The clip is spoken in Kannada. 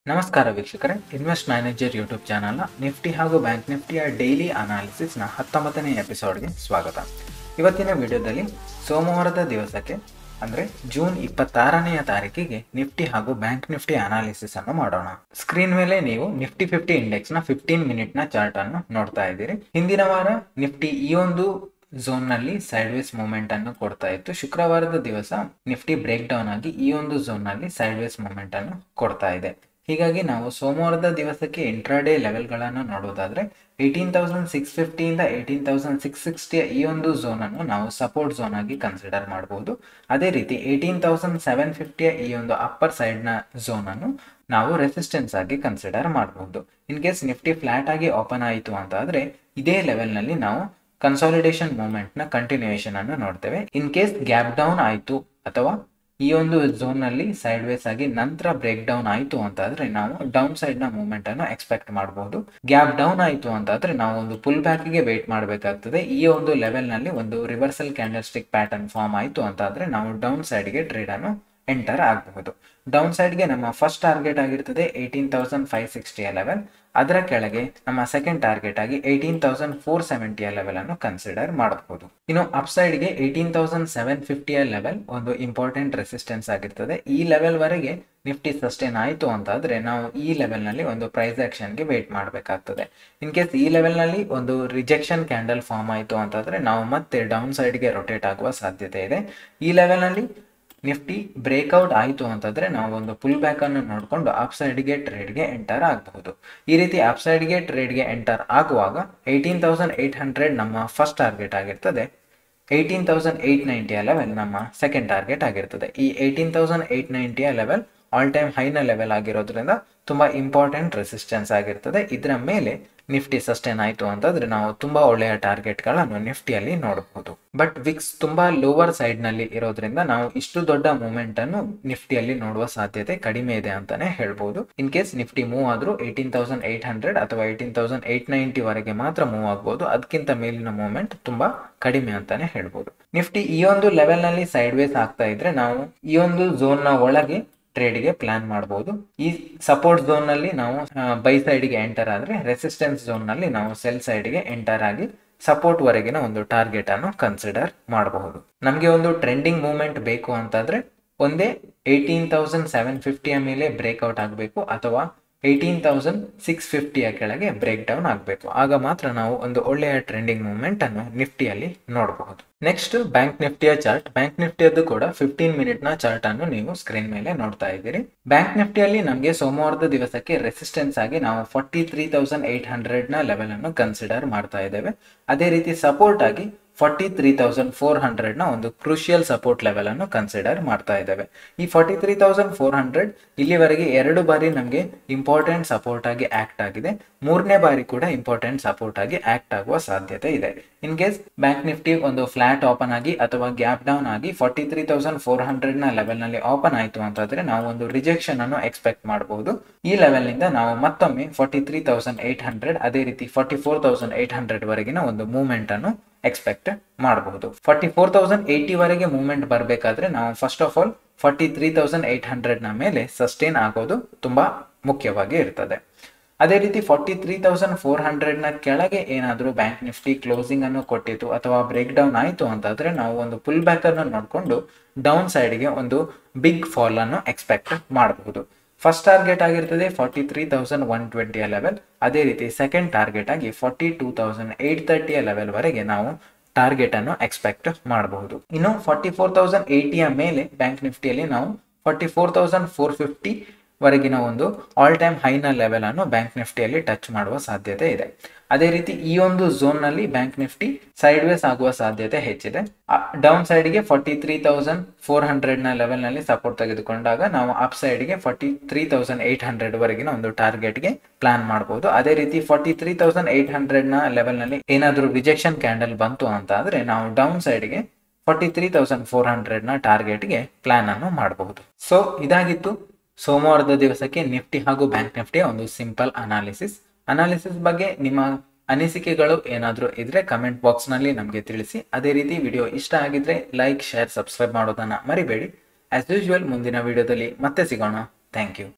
ನಮಸ್ಕಾರ ವೀಕ್ಷಕರೇ ಇನ್ವೆಸ್ಟ್ ಮ್ಯಾನೇಜರ್ ಯೂಟ್ಯೂಬ್ ಚಾನಲ್ನ ನಿಫ್ಟಿ ಹಾಗೂ ಬ್ಯಾಂಕ್ ನಿಫ್ಟಿಯ ಡೈಲಿ ಅನಾಲಿಸಿಸ್ನ ಹತ್ತೊಂಬತ್ತನೇ ಎಪಿಸೋಡ್ಗೆ ಸ್ವಾಗತ ಇವತ್ತಿನ ವಿಡಿಯೋದಲ್ಲಿ ಸೋಮವಾರದ ದಿವಸಕ್ಕೆ ಅಂದರೆ ಜೂನ್ ಇಪ್ಪತ್ತಾರನೆಯ ತಾರೀಕಿಗೆ ನಿಫ್ಟಿ ಹಾಗೂ ಬ್ಯಾಂಕ್ ನಿಫ್ಟಿ ಅನಾಲಿಸಿಸ್ ಅನ್ನು ಮಾಡೋಣ ಸ್ಕ್ರೀನ್ ಮೇಲೆ ನೀವು ನಿಫ್ಟಿ ಫಿಫ್ಟಿ ಇಂಡೆಕ್ಸ್ ನ ಫಿಫ್ಟೀನ್ ಮಿನಿಟ್ ನ ಚಾರ್ಟ್ ಅನ್ನು ನೋಡ್ತಾ ಇದ್ದೀರಿ ಹಿಂದಿನ ವಾರ ನಿಫ್ಟಿ ಈ ಒಂದು ಝೋನ್ ನಲ್ಲಿ ಸೈಡ್ ವೇಸ್ ಮೂವ್ಮೆಂಟ್ ಅನ್ನು ಕೊಡ್ತಾ ಇತ್ತು ಶುಕ್ರವಾರದ ದಿವಸ ನಿಫ್ಟಿ ಬ್ರೇಕ್ ಡೌನ್ ಆಗಿ ಈ ಒಂದು ಝೋನ್ ನಲ್ಲಿ ಸೈಡ್ ವೇಸ್ ಮೂವ್ಮೆಂಟ್ ಅನ್ನು ಕೊಡ್ತಾ ಇದೆ ಹೀಗಾಗಿ ನಾವು ಸೋಮವಾರದ ದಿವಸಕ್ಕೆ ಇಂಟ್ರಾಡೇ ಲೆವೆಲ್ಗಳನ್ನು ನೋಡೋದಾದ್ರೆ ಏಯ್ಟೀನ್ ತೌಸಂಡ್ ಸಿಕ್ಸ್ ಫಿಫ್ಟಿಯಿಂದ ಏಯ್ಟೀನ್ ತೌಸಂಡ್ ಸಿಕ್ಸ್ ಸಿಕ್ಸ್ಟಿಯ ಈ ಒಂದು ಝೋನ್ ಅನ್ನು ನಾವು ಸಪೋರ್ಟ್ ಝೋನ್ ಆಗಿ ಕನ್ಸಿಡರ್ ಮಾಡಬಹುದು ಅದೇ ರೀತಿ ಏಯ್ಟೀನ್ ತೌಸಂಡ್ ಸೆವೆನ್ ಫಿಫ್ಟಿಯ ಈ ಒಂದು ಅಪ್ಪರ್ ಸೈಡ್ನ ಝೋನ್ ಅನ್ನು ನಾವು ರೆಸಿಸ್ಟೆನ್ಸ್ ಆಗಿ ಕನ್ಸಿಡರ್ ಮಾಡಬಹುದು ಇನ್ ಕೇಸ್ ನಿಫ್ಟಿ ಫ್ಲಾಟ್ ಆಗಿ ಓಪನ್ ಆಯಿತು ಅಂತ ಆದ್ರೆ ಇದೇ ಲೆವೆಲ್ನಲ್ಲಿ ನಾವು ಕನ್ಸಾಲಿಡೇಷನ್ ಮೂವ್ಮೆಂಟ್ ನ ಕಂಟಿನ್ಯೂಯೇಷನ್ ಅನ್ನು ನೋಡ್ತೇವೆ ಇನ್ ಕೇಸ್ ಗ್ಯಾಪ್ ಡೌನ್ ಆಯಿತು ಅಥವಾ ಈ ಒಂದು ಝೋನ್ ನಲ್ಲಿ ಸೈಡ್ ವೇಸ್ ಆಗಿ ನಂತರ ಬ್ರೇಕ್ ಡೌನ್ ಆಯಿತು ಅಂತಾದ್ರೆ ನಾವು ಡೌನ್ ಸೈಡ್ ನ ಮೂವ್ಮೆಂಟ್ ಅನ್ನು ಎಕ್ಸ್ಪೆಕ್ಟ್ ಮಾಡಬಹುದು ಗ್ಯಾಪ್ ಡೌನ್ ಆಯಿತು ಅಂತಾದ್ರೆ ನಾವು ಒಂದು ಪುಲ್ ಬ್ಯಾಕ್ ಗೆ ವೇಟ್ ಮಾಡಬೇಕಾಗ್ತದೆ ಈ ಒಂದು ಲೆವೆಲ್ ನಲ್ಲಿ ಒಂದು reversal candle stick pattern form ಆಯಿತು ಅಂತಾದ್ರೆ ನಾವು ಡೌನ್ ಸೈಡ್ ಗೆ ಟ್ರೇಡ್ ಅನ್ನು ಎಂಟರ್ ಆಗಬಹುದು ಡೌನ್ ಸೈಡ್ಗೆ ನಮ್ಮ ಫಸ್ಟ್ ಟಾರ್ಗೆಟ್ ಆಗಿರ್ತದೆ ಏಯ್ಟೀನ್ ತೌಸಂಡ್ ಫೈವ್ ಸಿಕ್ಸ್ಟಿಯ ಲೆವೆಲ್ ಅದರ ಕೆಳಗೆ ನಮ್ಮ ಸೆಕೆಂಡ್ ಟಾರ್ಗೆಟ್ ಆಗಿ ಏಯ್ಟೀನ್ ತೌಸಂಡ್ ಫೋರ್ ಸೆವೆಂಟಿಯ ಲೆವೆಲ್ ಅನ್ನು ಕನ್ಸಿಡರ್ ಮಾಡಬಹುದು ಇನ್ನು ಅಪ್ ಸೈಡ್ಗೆ ಏಯ್ಟೀನ್ ತೌಸಂಡ್ ಸೆವೆನ್ ಫಿಫ್ಟಿಯ ಲೆವೆಲ್ ಒಂದು ಇಂಪಾರ್ಟೆಂಟ್ ರೆಸಿಸ್ಟೆನ್ಸ್ ಆಗಿರ್ತದೆ ಈ ಲೆವೆಲ್ ವರೆಗೆ ನಿಫ್ಟಿ ಸಸ್ಟೇನ್ ಆಯಿತು ಅಂತಾದ್ರೆ ನಾವು ಈ ಲೆವೆಲ್ ನಲ್ಲಿ ಒಂದು ಪ್ರೈಸ್ ಆಕ್ಷನ್ಗೆ ವೇಟ್ ಮಾಡಬೇಕಾಗ್ತದೆ ಇನ್ ಕೇಸ್ ಈ ಲೆವೆಲ್ ನಲ್ಲಿ ಒಂದು ರಿಜೆಕ್ಷನ್ ಕ್ಯಾಂಡಲ್ ಫಾರ್ಮ್ ಆಯಿತು ಅಂತಾದ್ರೆ ನಾವು ಮತ್ತೆ ಡೌನ್ ಸೈಡ್ಗೆ ರೊಟೇಟ್ ಆಗುವ ಸಾಧ್ಯತೆ ಇದೆ ಈ ಲೆವೆಲ್ ನಲ್ಲಿ ನಿಫ್ಟಿ ಬ್ರೇಕ್ಔಟ್ ಆಯಿತು ಅಂತಂದ್ರೆ ನಾವು ಒಂದು ಪುಲ್ ಬ್ಯಾಕ್ ಅನ್ನು ನೋಡಿಕೊಂಡು ಅಪ್ ಸೈಡ್ಗೆ ಟ್ರೇಡ್ಗೆ ಎಂಟರ್ ಆಗಬಹುದು ಈ ರೀತಿ ಅಪ್ ಸೈಡ್ಗೆ ಟ್ರೇಡ್ಗೆ ಎಂಟರ್ ಆಗುವಾಗ ಏಯ್ಟೀನ್ ತೌಸಂಡ್ ಏಯ್ಟ್ ಹಂಡ್ರೆಡ್ ನಮ್ಮ ಫಸ್ಟ್ ಟಾರ್ಗೆಟ್ ಆಗಿರ್ತದೆ ಏಯ್ಟೀನ್ ತೌಸಂಡ್ ಏಯ್ಟ್ ನೈಂಟಿಯ ಲೆವೆಲ್ ನಮ್ಮ ಸೆಕೆಂಡ್ ಟಾರ್ಗೆಟ್ ಆಗಿರ್ತದೆ ಈ ಏಯ್ಟೀನ್ ತೌಸಂಡ್ ಏಯ್ಟ್ ನೈಂಟಿಯ ಲೆವೆಲ್ ಆಲ್ ಟೈಮ್ ಹೈನ ಲೆವೆಲ್ ಆಗಿರೋದ್ರಿಂದ ತುಂಬಾ ಇಂಪಾರ್ಟೆಂಟ್ ರೆಸಿಸ್ಟೆನ್ಸ್ ಆಗಿರ್ತದೆ ಇದರ ಮೇಲೆ ನಿಫ್ಟಿ ಸಸ್ಟೇನ್ ಆಯಿತು ಅಂತಂದ್ರೆ ನಾವು ತುಂಬಾ ಒಳ್ಳೆಯ ಟಾರ್ಗೆಟ್ಗಳನ್ನು ನಿಫ್ಟಿಯಲ್ಲಿ ನೋಡಬಹುದು ಬಟ್ ವಿಕ್ಸ್ ತುಂಬಾ ಲೋವರ್ ಸೈಡ್ ನಲ್ಲಿ ಇರೋದ್ರಿಂದ ನಾವು ಇಷ್ಟು ದೊಡ್ಡ ಮೂವ್ಮೆಂಟ್ ಅನ್ನು ನಿಫ್ಟಿಯಲ್ಲಿ ನೋಡುವ ಸಾಧ್ಯತೆ ಕಡಿಮೆ ಇದೆ ಅಂತಾನೆ ಹೇಳ್ಬಹುದು ಇನ್ ಕೇಸ್ ನಿಫ್ಟಿ ಮೂವ್ ಆದ್ರೂ ಏಯ್ಟೀನ್ ತೌಸಂಡ್ ಏಟ್ ಹಂಡ್ರೆಡ್ ಅಥವಾ ಏಯ್ಟೀನ್ ತೌಸಂಡ್ ಏಟ್ ನೈಂಟಿ ವರೆಗೆ ಮಾತ್ರ ಮೂವ್ ಆಗ್ಬಹುದು ಅದಕ್ಕಿಂತ ಮೇಲಿನ ಮೂವ್ಮೆಂಟ್ ತುಂಬಾ ಕಡಿಮೆ ಅಂತಾನೆ ಹೇಳ್ಬಹುದು ನಿಫ್ಟಿ ಈ ಒಂದು ಲೆವೆಲ್ ನಲ್ಲಿ ಸೈಡ್ ವೇಸ್ ಆಗ್ತಾ ಇದ್ರೆ ನಾವು ಈ ಒಂದು ಝೋನ್ ನ ಒಳಗೆ ಟ್ರೇಡ್ಗೆ ಪ್ಲಾನ್ ಮಾಡಬಹುದು ಈ ಸಪೋರ್ಟ್ ಝೋನ್ ನಲ್ಲಿ ನಾವು ಬೈ ಸೈಡ್ಗೆ ಎಂಟರ್ ಆದ್ರೆ ರೆಸಿಸ್ಟೆನ್ಸ್ ಝೋನ್ ನಲ್ಲಿ ನಾವು ಸೆಲ್ ಸೈಡ್ಗೆ ಎಂಟರ್ ಆಗಿ ಸಪೋರ್ಟ್ ವರೆಗಿನ ಒಂದು ಟಾರ್ಗೆಟ್ ಅನ್ನು ಕನ್ಸಿಡರ್ ಮಾಡಬಹುದು ನಮಗೆ ಒಂದು ಟ್ರೆಂಡಿಂಗ್ ಮೂವ್ಮೆಂಟ್ ಬೇಕು ಅಂತಾದ್ರೆ ಒಂದೇ ಏಯ್ಟೀನ್ ತೌಸಂಡ್ ಸೆವೆನ್ ಫಿಫ್ಟಿಯ ಮೇಲೆ ಬ್ರೇಕ್ಔಟ್ ಆಗಬೇಕು ಅಥವಾ ಏಯ್ಟೀನ್ ತೌಸಂಡ್ ಸಿಕ್ಸ್ ಫಿಫ್ಟಿಯ ಕೆಳಗೆ ಬ್ರೇಕ್ ಡೌನ್ ಆಗಬೇಕು ಆಗ ಮಾತ್ರ ನಾವು ಒಂದು ಒಳ್ಳೆಯ ಟ್ರೆಂಡಿಂಗ್ ಮೂವ್ಮೆಂಟ್ ಅನ್ನು ನಿಫ್ಟಿಯಲ್ಲಿ ನೋಡಬಹುದು ನೆಕ್ಸ್ಟ್ ಬ್ಯಾಂಕ್ ನಿಫ್ಟಿಯ ಚಾರ್ಟ್ ಬ್ಯಾಂಕ್ ನಿಫ್ಟಿಯದ್ದು ಕೂಡ ಫಿಫ್ಟೀನ್ ಮಿನಿಟ್ ನ ಚಾರ್ಟ್ ಅನ್ನು ನೀವು ಸ್ಕ್ರೀನ್ ಮೇಲೆ ನೋಡ್ತಾ ಇದ್ದೀರಿ ಬ್ಯಾಂಕ್ ನಿಫ್ಟಿಯಲ್ಲಿ ನಮಗೆ ಸೋಮವಾರದ ದಿವಸಕ್ಕೆ ರೆಸಿಸ್ಟೆನ್ಸ್ ಆಗಿ ನಾವು forty three thousand eight hundred ನ ಲೆವೆಲ್ ಅನ್ನು ಕನ್ಸಿಡರ್ ಮಾಡ್ತಾ ಇದ್ದೇವೆ ಅದೇ ರೀತಿ ಸಪೋರ್ಟ್ ಆಗಿ forty three thousand four hundred ನ ಒಂದು ಕ್ರೂಷಿಯಲ್ ಸಪೋರ್ಟ್ ಲೆವೆಲ್ ಅನ್ನು ಕನ್ಸಿಡರ್ ಮಾಡ್ತಾ ಇದ್ದೇವೆ ಈ forty three thousand four hundred ಇಲ್ಲಿವರೆಗೆ ಎರಡು ಬಾರಿ ನಮಗೆ ಇಂಪಾರ್ಟೆಂಟ್ ಸಪೋರ್ಟ್ ಆಗಿ ಆಕ್ಟ್ ಆಗಿದೆ ಮೂರನೇ ಬಾರಿ ಕೂಡ ಇಂಪಾರ್ಟೆಂಟ್ ಸಪೋರ್ಟ್ ಆಗಿ ಆಕ್ಟ್ ಆಗುವ ಸಾಧ್ಯತೆ ಇದೆ ಇನ್ ಕೇಸ್ ಬ್ಯಾಂಕ್ ನಿಫ್ಟಿ ಒಂದು ಫ್ಲಾಟ್ ಓಪನ್ ಆಗಿ ಅಥವಾ ಗ್ಯಾಪ್ ಡೌನ್ ಆಗಿ forty three thousand four hundred ನ ಲೆವೆಲ್ ನಲ್ಲಿ ಓಪನ್ ಆಯಿತು ಅಂತಂದ್ರೆ ನಾವು ಒಂದು ರಿಜೆಕ್ಷನ್ ಅನ್ನು ಎಕ್ಸ್ಪೆಕ್ಟ್ ಮಾಡಬಹುದು ಈ ಲೆವೆಲ್ ನಿಂದ ನಾವು ಮತ್ತೊಮ್ಮೆ forty three thousand eight hundred ಅದೇ ರೀತಿ forty four thousand eight hundred ವರೆಗಿನ ಒಂದು ಮೂವ್ಮೆಂಟ್ ಅನ್ನು ಎಕ್ಸ್ಪೆಕ್ಟ್ ಮಾಡಬಹುದು ಫಾರ್ಟಿ ಫೋರ್ ತೌಸಂಡ್ ಏಯ್ಟಿ ವರೆಗೆ ಮೂವ್ಮೆಂಟ್ ಬರಬೇಕಾದ್ರೆ ನಾವು first of all forty three thousand eight hundred ನ ಮೇಲೆ ಸಸ್ಟೇನ್ ಆಗೋದು ತುಂಬಾ ಮುಖ್ಯವಾಗಿ ಇರ್ತದೆ ಅದೇ ರೀತಿ forty three thousand four hundred ನ ಕೆಳಗೆ ಏನಾದರೂ ಬ್ಯಾಂಕ್ ನಿಫ್ಟಿ ಕ್ಲೋಸಿಂಗ್ ಅನ್ನು ಕೊಟ್ಟಿತ್ತು ಅಥವಾ ಬ್ರೇಕ್ ಡೌನ್ ಆಯಿತು ಅಂತಾದ್ರೆ ನಾವು ಒಂದು ಪುಲ್ ಬ್ಯಾಕ್ ಅನ್ನು ನೋಡಿಕೊಂಡು ಡೌನ್ ಸೈಡ್ಗೆ ಒಂದು ಬಿಗ್ ಫಾಲ್ ಅನ್ನು ಎಕ್ಸ್ಪೆಕ್ಟ್ ಮಾಡಬಹುದು ಫಸ್ಟ್ ಟಾರ್ಗೆಟ್ ಆಗಿರ್ತದೆ ಫಾರ್ಟಿ ತ್ರೀ ತೌಸಂಡ್ ಒನ್ ಟ್ವೆಂಟಿಯ ಲೆವೆಲ್ ಅದೇ ರೀತಿ ಸೆಕೆಂಡ್ ಟಾರ್ಗೆಟ್ ಆಗಿ ಫಾರ್ಟಿ ಟೂ ತೌಸಂಡ್ ಏಟ್ ತರ್ಟಿಯ ಲೆವೆಲ್ ವರೆಗೆ ನಾವು ಟಾರ್ಗೆಟ್ ಅನ್ನು ಎಕ್ಸ್ಪೆಕ್ಟ್ ಮಾಡಬಹುದು ಇನ್ನು ಫಾರ್ಟಿ ಫೋರ್ ತೌಸಂಡ್ ಏಯ್ಟಿಯ ಮೇಲೆ ಬ್ಯಾಂಕ್ ನಿಫ್ಟಿಯಲ್ಲಿ ನಾವು forty four thousand four fifty ವರೆಗಿನ ಒಂದು ಆಲ್ ಟೈಮ್ ಹೈನ ಲೆವೆಲ್ ಅನ್ನು ಬ್ಯಾಂಕ್ ನಿಫ್ಟಿಯಲ್ಲಿ ಟಚ್ ಮಾಡುವ ಸಾಧ್ಯತೆ ಇದೆ ಅದೇ ರೀತಿ ಈ ಒಂದು ಝೋನ್ ನಲ್ಲಿ ಬ್ಯಾಂಕ್ ನಿಫ್ಟಿ ಸೈಡ್ ವೇಸ್ ಆಗುವ ಸಾಧ್ಯತೆ ಹೆಚ್ಚಿದೆ ಡೌನ್ ಸೈಡ್ಗೆ forty three thousand four hundred ನ ಲೆವೆಲ್ ನಲ್ಲಿ ಸಪೋರ್ಟ್ ತೆಗೆದುಕೊಂಡಾಗ ನಾವು ಅಪ್ ಸೈಡ್ಗೆ forty three thousand eight hundred ವರೆಗಿನ ಒಂದು ಟಾರ್ಗೆಟ್ಗೆ ಪ್ಲಾನ್ ಮಾಡಬಹುದು ಅದೇ ರೀತಿ forty three thousand eight hundred ನ ಲೆವೆಲ್ ನಲ್ಲಿ ಏನಾದರೂ ರಿಜೆಕ್ಷನ್ ಕ್ಯಾಂಡಲ್ ಬಂತು ಅಂತ ಆದ್ರೆ ನಾವು ಡೌನ್ ಸೈಡ್ಗೆ forty three thousand four hundred ನ ಟಾರ್ಗೆಟ್ಗೆ ಪ್ಲಾನ್ ಅನ್ನು ಮಾಡಬಹುದು ಸೊ ಇದಾಗಿತ್ತು ಸೋಮವಾರದ ದಿವಸಕ್ಕೆ ನಿಫ್ಟಿ ಹಾಗೂ ಬ್ಯಾಂಕ್ ನಿಫ್ಟಿಯ ಒಂದು ಸಿಂಪಲ್ ಅನಾಲಿಸಿಸ್ ಅನಾಲಿಸಿಸ್ ಬಗ್ಗೆ ನಿಮ್ಮ ಅನಿಸಿಕೆಗಳು ಏನಾದರೂ ಇದ್ರೆ ಕಮೆಂಟ್ ಬಾಕ್ಸ್ನಲ್ಲಿ ನಮಗೆ ತಿಳಿಸಿ ಅದೇ ರೀತಿ ವಿಡಿಯೋ ಇಷ್ಟ ಆಗಿದ್ರೆ ಲೈಕ್ ಶೇರ್ ಸಬ್ಸ್ಕ್ರೈಬ್ ಮಾಡೋದನ್ನ ಮರಿಬೇಡಿ ಆಸ್ ಯೂಶುವಲ್ ಮುಂದಿನ ವಿಡಿಯೋದಲ್ಲಿ ಮತ್ತೆ ಸಿಗೋಣ ಥ್ಯಾಂಕ್ ಯು